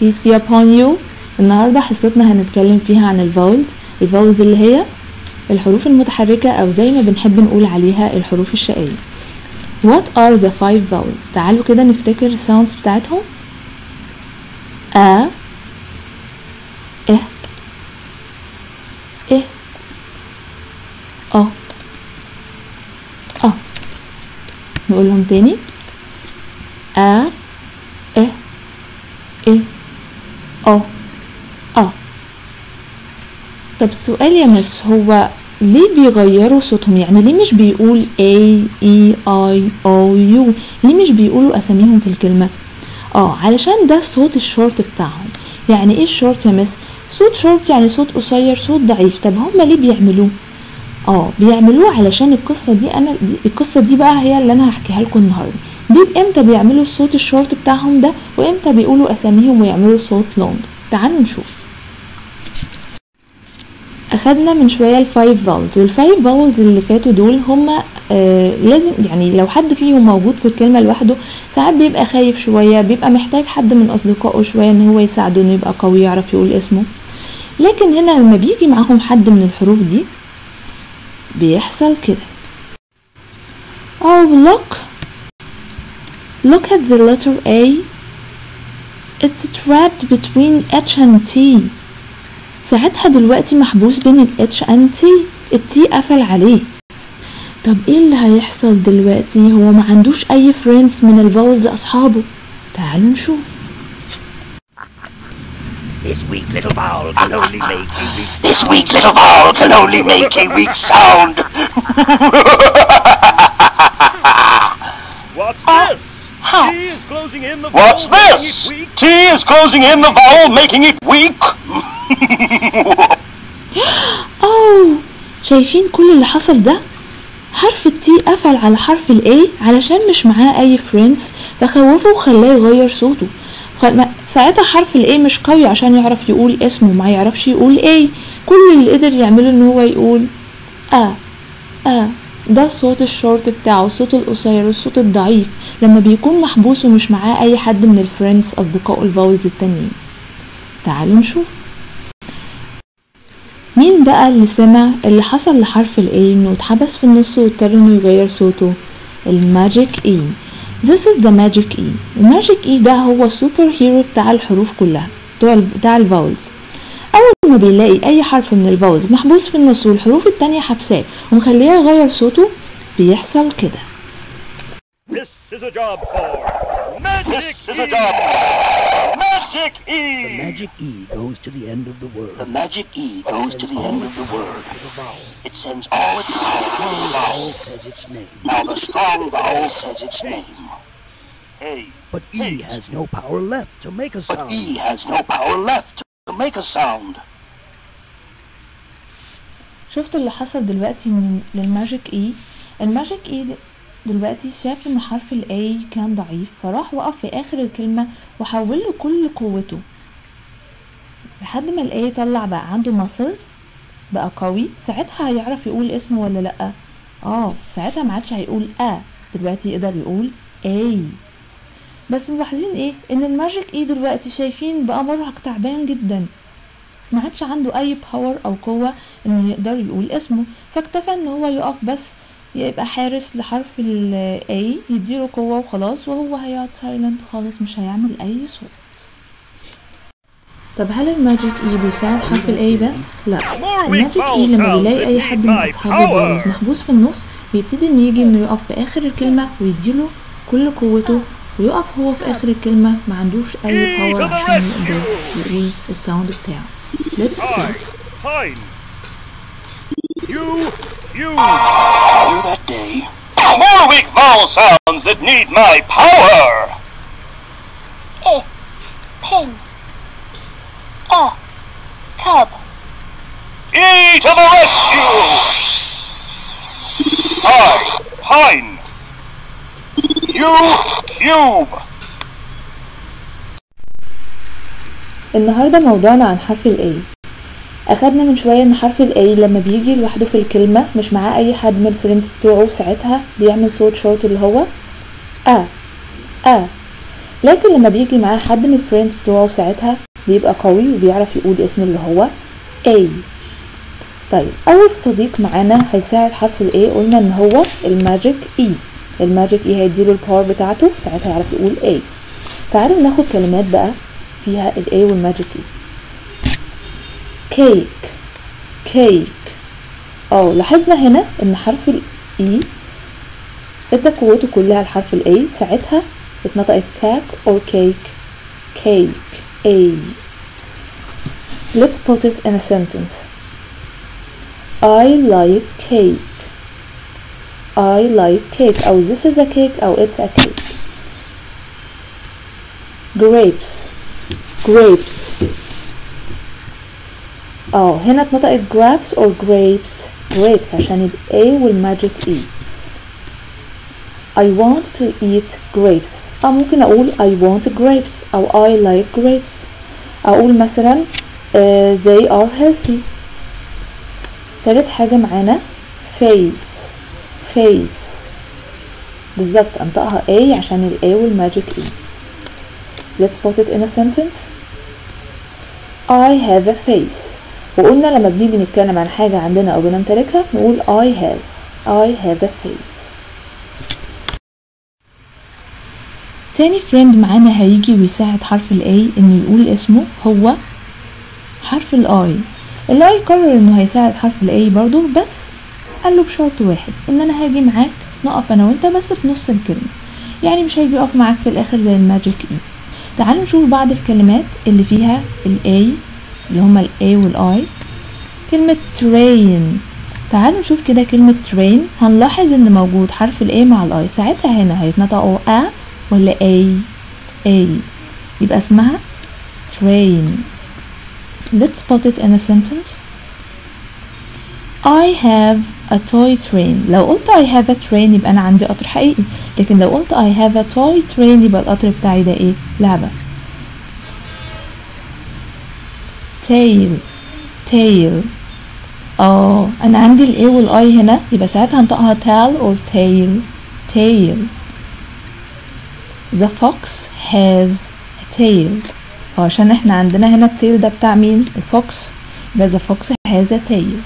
peace be upon you النهاردة حصتنا هنتكلم فيها عن الفاولز الفاولز اللي هي الحروف المتحركة أو زي ما بنحب نقول عليها الحروف الشقية What are the five vowels تعالوا كده نفتكر الساوندز بتاعتهم أ إه إه أ أ نقولهم تاني أ إه إيه أ أ طب السؤال يا مس هو ليه بيغيروا صوتهم يعني ليه مش بيقول A E I O U ليه مش بيقولوا أساميهم في الكلمة اه علشان ده الصوت الشورت بتاعهم يعني ايه الشورت يا مس صوت شورت يعني صوت قصير صوت ضعيف طب هما ليه بيعملوه اه بيعملوه علشان القصة دي انا دي القصة دي بقى هي اللي انا هحكيها لكم النهاردة دي امتى بيعملوا الصوت الشورت بتاعهم ده وامتى بيقولوا اساميهم ويعملوا صوت لونج تعالوا نشوف اخدنا من شويه الفايف فاولز والفايف فاولز اللي فاتوا دول هما آه لازم يعني لو حد فيهم موجود في الكلمه لوحده ساعات بيبقى خايف شويه بيبقى محتاج حد من اصدقائه شويه ان هو يساعده انه يبقى قوي يعرف يقول اسمه لكن هنا لما بيجي معاهم حد من الحروف دي بيحصل كده Oh look look at the letter A it's trapped between H and T ساعتها دلوقتي محبوس بين ال H and T ال T قفل عليه طب ايه اللي هيحصل دلوقتي هو ما عندوش اي فريندز من الفاولز اصحابه تعالوا نشوف This weak little vowel can only make a weak This weak little vowel can only make a weak sound. What's this? How? T is closing in the What's vowel, making this? it weak. T is closing in the vowel, making it weak. اوه شايفين كل اللي حصل ده حرف التي قفل على حرف الاي علشان مش معاه اي فريندز فخوفه وخلاه يغير صوته خ- ما- ساعتها حرف الاي مش قوي عشان يعرف يقول اسمه ما يعرفش يقول اي كل اللي قدر يعمله ان هو يقول ا ا ده الصوت الشورت بتاعه الصوت القصير الصوت الضعيف لما بيكون محبوس ومش معاه اي حد من الفريندز اصدقائه الفاولز التانيين تعالوا نشوف مين بقى اللي سمع اللي حصل لحرف ال A انه اتحبس في النص واضطر انه يغير صوته الماجيك E This is the magic E الماجيك E ده هو السوبر هيرو بتاع الحروف كلها بتوع ال- بتاع الفاولز أول ما بيلاقي أي حرف من الفاولز محبوس في النص والحروف التانية حبساه ومخليه يغير صوته بيحصل كده This is a job for Magic This is a E. job. Magic E. The magic E goes to the end of the word. The magic E goes to the end of the word. The vowel. It sends all its power to the vowel. says its name. Now the strong vowel says its name. A. But E has no power left to make a But sound. E has no power left to make a sound. شفتوا اللي حصل دلوقتي من للماجيك اي الماجيك اي د- دلوقتي شاف ان حرف الاي كان ضعيف فراح وقف في اخر الكلمة وحول له كل قوته لحد ما الاي طلع بقى عنده ماسلز بقى قوي ساعتها هيعرف يقول اسمه ولا لأ اه ساعتها ما عادش هيقول ا دلوقتي يقدر يقول اي بس ملاحظين ايه ان الماجيك اي دلوقتي شايفين بقى مرهق تعبان جدا ما عادش عنده اي باور او قوه انه يقدر يقول اسمه فاكتفى ان هو يقف بس يبقى حارس لحرف ال A يديله قوة وخلاص وهو هيقعد سايلنت خالص مش هيعمل أي صوت طب هل الماجيك اي بيساعد حرف الاي بس؟ لا الماجيك اي لما بيلاقي اي حد من اصحاب الفاولز محبوس في النص بيبتدي ان يجي انه يقف في اخر الكلمة ويديله كل قوته ويقف هو في اخر الكلمة ما عندوش اي باور عشان يقدر يقول الساوند بتاعه Let's see Pine. Pine. You. You. Later that day. More weak vowel sounds that need my power. A. Pin. A. Cub. E to the rescue. I. Pine. U. Cube. النهاردة موضوعنا عن حرف ال A أخدنا من شوية إن حرف ال A لما بيجي لوحده في الكلمة مش معاه أي حد من الفريندز بتوعه ساعتها بيعمل صوت شورت اللي هو أ أ لكن لما بيجي معاه حد من الفريندز بتوعه ساعتها بيبقى قوي وبيعرف يقول اسم اللي هو A طيب أول صديق معانا هيساعد حرف ال A قلنا إن هو الماجيك E الماجيك E هيديله الباور بتاعته ساعتها يعرف يقول A تعالوا ناخد كلمات بقى فيها ال A والماجيك E كيك كيك اه لاحظنا هنا ان حرف ال E ادى قوته كلها لحرف ال A ساعتها اتنطقت كاك or cake cake A let's put it in a sentence I like cake I like cake أو this is a cake أو it's a cake grapes grapes اه هنا اتنطقت grapes or grapes grapes عشان ال A والماجيك E I want to eat grapes أو ممكن أقول I want grapes أو I like grapes أقول مثلا uh, they are healthy تالت حاجة معانا face face بالظبط انطقها A عشان ال A والماجيك E let's put it in a sentence I have a face وقلنا لما بنيجي نتكلم عن حاجة عندنا أو بنمتلكها نقول I have I have a face تاني فريند معانا هيجي ويساعد حرف ال A إنه يقول اسمه هو حرف ال I ال I قرر إنه هيساعد حرف ال A برضو بس قال له بشرط واحد إن أنا هاجي معاك نقف أنا وأنت بس في نص الكلمة يعني مش هيجي يقف معاك في الآخر زي الماجيك E تعالوا نشوف بعض الكلمات اللي فيها ال A اللي هما ال A وال I كلمة train تعالوا نشوف كده كلمة train هنلاحظ ان موجود حرف ال A مع ال I ساعتها هنا هيتنطقوا A ولا A A يبقى اسمها train let's put it in a sentence I have a toy train لو قلت I have a train يبقى أنا عندي قطر حقيقي لكن لو قلت I have a toy train يبقى القطر بتاعي ده ايه لعبة tail tail اه انا عندي ال A وال I هنا يبقى ساعتها هنطقها tail or tail tail the fox has a tail اه عشان احنا عندنا هنا التيل ده بتاع مين الفوكس يبقى the fox has a tail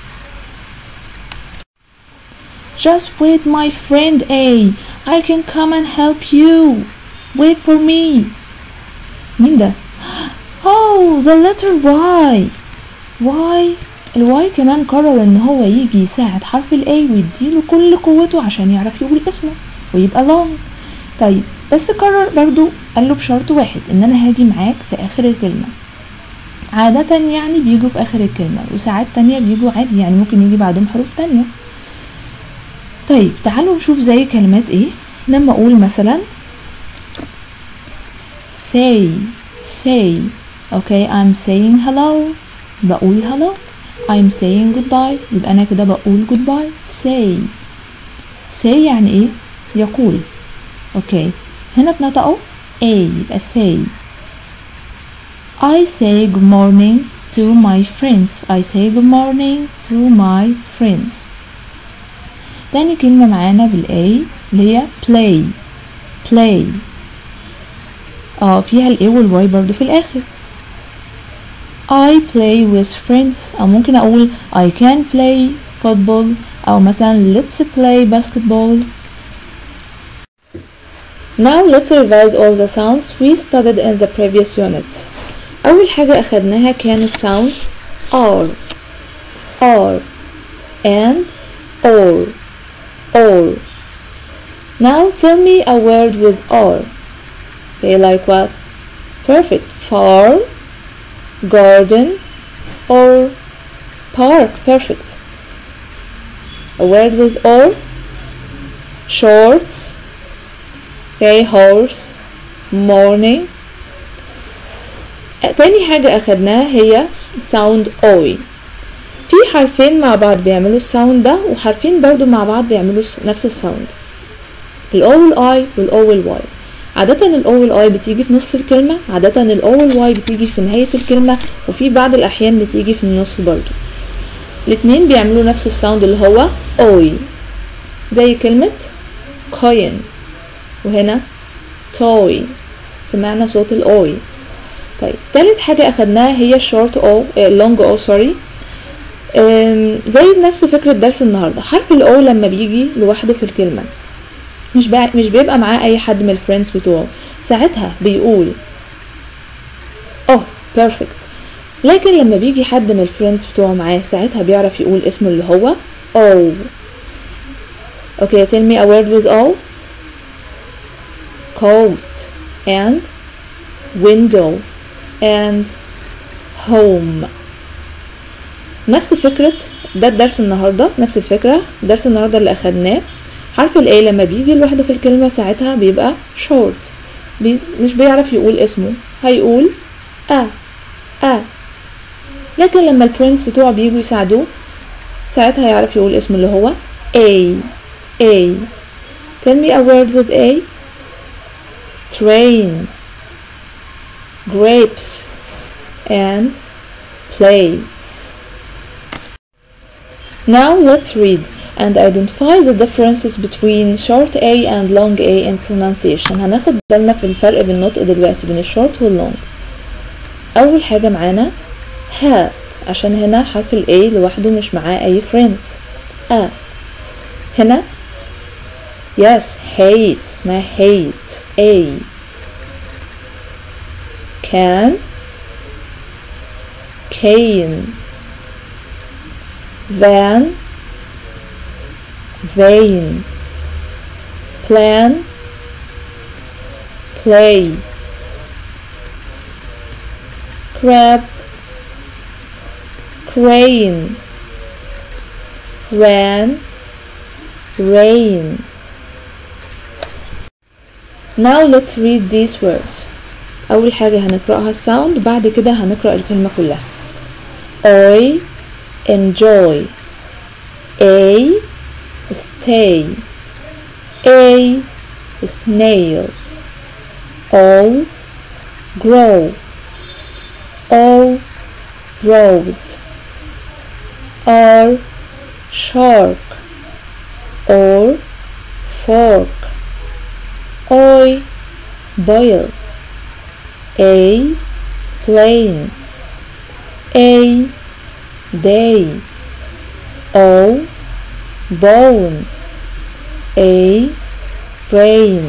Just wait my friend A I can come and help you Wait for me مين ده Oh the letter Y Y الواي كمان قرر ان هو يجي يساعد حرف الاي ويديله كل قوته عشان يعرف يقول اسمه ويبقى long طيب بس قرر برضو قال له بشرط واحد ان انا هاجي معاك في اخر الكلمة عادة يعني بيجوا في اخر الكلمة وساعات تانية بيجوا عادي يعني ممكن يجي بعدهم حروف تانية طيب تعالوا نشوف زي كلمات ايه لما اقول مثلا say say okay I'm saying hello بقول hello I'm saying goodbye يبقى أنا كده بقول goodbye say say يعني إيه يقول أوكي هنا اتنطقوا A يبقى say I say good morning to my friends I say good morning to my friends تاني كلمة معانا بالA اللي هي play play اه فيها ال A وال Y برضو في الآخر I play with friends أو ممكن أقول I can play football أو مثلا let's play basketball Now let's revise all the sounds we studied in the previous units أول حاجة أخدناها كان الساوند R R and or or Now tell me a word with R Okay, like what? Perfect. Farm garden or park perfect a word with or shorts okay horse morning تاني حاجة أخدناها هي sound اوي في حرفين مع بعض بيعملوا الساوند ده وحرفين برضو مع بعض بيعملوا نفس الساوند الاو والاي والاو والواي عادة ال O وال I بتيجي في نص الكلمة عادة ال O وال Y بتيجي في نهاية الكلمة وفي بعض الأحيان بتيجي في النص برضو الاتنين بيعملوا نفس الساوند اللي هو أوي زي كلمة coin وهنا toy سمعنا صوت الاوي طيب تالت حاجة أخدناها هي short او long او سوري زي نفس فكرة درس النهاردة حرف الاو لما بيجي لوحده في الكلمة مش بقى مش بيبقى معاه أي حد من الفريندز بتوعه ساعتها بيقول اه بيرفكت لكن لما بيجي حد من الفريندز بتوعه معاه ساعتها بيعرف يقول اسمه اللي هو او Okay, tell me a word with O. Coat and window and home. نفس فكرة ده الدرس النهاردة نفس الفكرة درس النهاردة اللي أخدناه حرف ال A لما بيجي لوحده في الكلمة ساعتها بيبقى short بي مش بيعرف يقول اسمه هيقول أ أ لكن لما الفريندز بتوعه بيجوا يساعدوه ساعتها يعرف يقول اسمه اللي هو A A. Tell me a word with A. Train, grapes, and play. Now let's read and identify the differences between short A and long A in pronunciation. هناخد بالنا في الفرق بالنطق دلوقتي بين الشورت واللونج. أول حاجة معانا hat عشان هنا حرف ال A لوحده مش معاه أي friends. A. هنا Yes, hate اسمها hate A can cane van vain plan play crab crane ran rain Now let's read these words. أول حاجة هنقرأها الساوند بعد كده هنقرأ الكلمة كلها. I enjoy. A stay. A snail. O grow. O road. R shark. Or fork. I boil A plane A day O bone A brain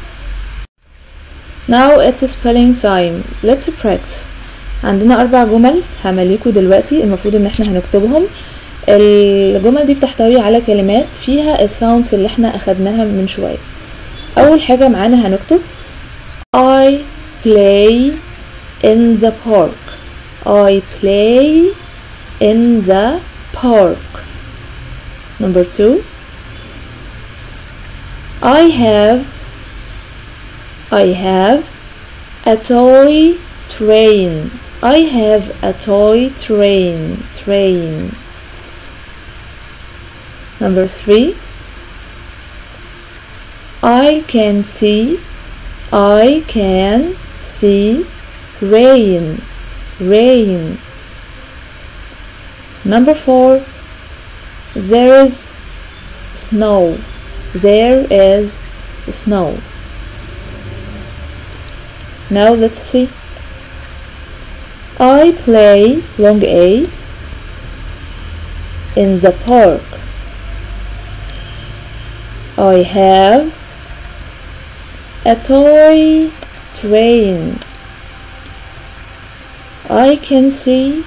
Now it's a spelling time let's practice عندنا أربع جمل همليكوا دلوقتي المفروض إن احنا هنكتبهم الجمل دي بتحتوي على كلمات فيها الساوندز اللي احنا أخدناها من شوية أول حاجة معانا هنكتب I play in the park I play in the park Number two I have I have a toy train I have a toy train train Number three I can see I can see rain rain Number 4 There is snow there is snow Now let's see I play long A in the park I have a toy train. I can see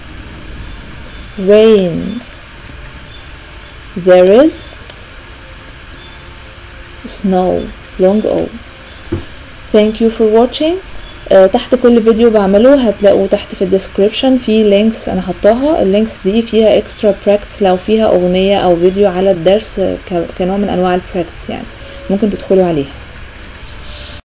rain. There is snow. Long O. Thank you for watching. آه، تحت كل فيديو بعمله هتلاقوا تحت في الديسكريبشن في لينكس انا حطاها اللينكس دي فيها اكسترا براكتس لو فيها اغنية او فيديو على الدرس آه، ك- كنوع من انواع البراكتس يعني ممكن تدخلوا عليها